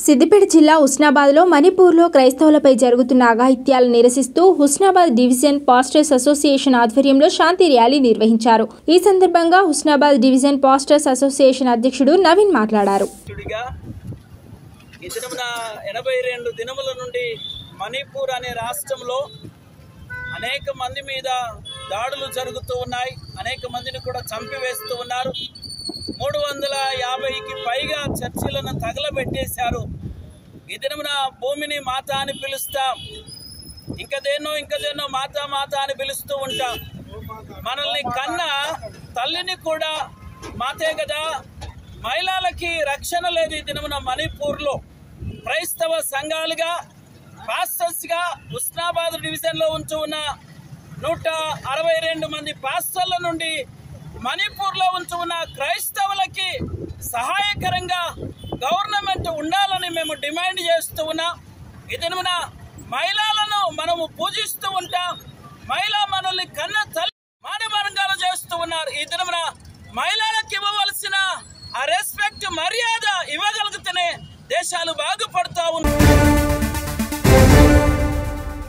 సిద్దిపేట జిల్లా హుస్నాబాద్లో మణిపూర్లో క్రైస్తవులపై జరుగుతున్న అఘాయిత్యాలను నిరసిస్తూ హుస్నాబాద్ డివిజన్ పాస్టర్స్ అసోసియేషన్ ఆధ్వర్యంలో శాంతి ర్యాలీ నిర్వహించారు ఈ సందర్భంగా హుస్నాబాద్ డివిజన్ పాస్టర్స్ అసోసియేషన్ అధ్యక్షుడు నవీన్ మాట్లాడారు అధ్యక్షుడిగా ఈ దినమున ఎనభై రెండు దినముల నుండి మణిపూర్ అనే రాష్ట్రంలో అనేక మంది మీద దాడులు జరుగుతూ ఉన్నాయి అనేక మందిని కూడా చంపివేస్తూ ఉన్నారు మూడు వందల యాభైకి పైగా చర్చిలను తగలబెట్టేశారు ఈ దినమున భూమిని మాత అని పిలుస్తాం ఇంకదేనో ఇంకదేనో మాత మాత అని పిలుస్తూ ఉంటాం మనల్ని కన్న తల్లిని కూడా మాతే కదా మహిళలకి రక్షణ లేదు ఈ దినమున మణిపూర్లో క్రైస్తవ సంఘాలుగా పాస్టర్స్గా ఉస్నాబాద్ డివిజన్లో ఉంచు ఉన్న నూట అరవై రెండు మంది పాస్టర్ల నుండి మణిపూర్లో ఉంచు ఉన్న క్రైస్తవులకి సహాయకరంగా గవర్నమెంట్ ఉండాలని మేము డిమాండ్ చేస్తూ ఉన్నాం ఈ దినమున మహిళలను మనము పూజిస్తూ ఉంటాం మహిళ మనల్ని కన్న తల్లి మానభంగాలు చేస్తూ ఉన్నారు ఈ దినమున మహిళలకు ఇవ్వవలసిన ఆ రెస్పెక్ట్ మర్యాద ఇవ్వగలిగితేనే దేశాలు బాగుపడతా ఉన్నాయి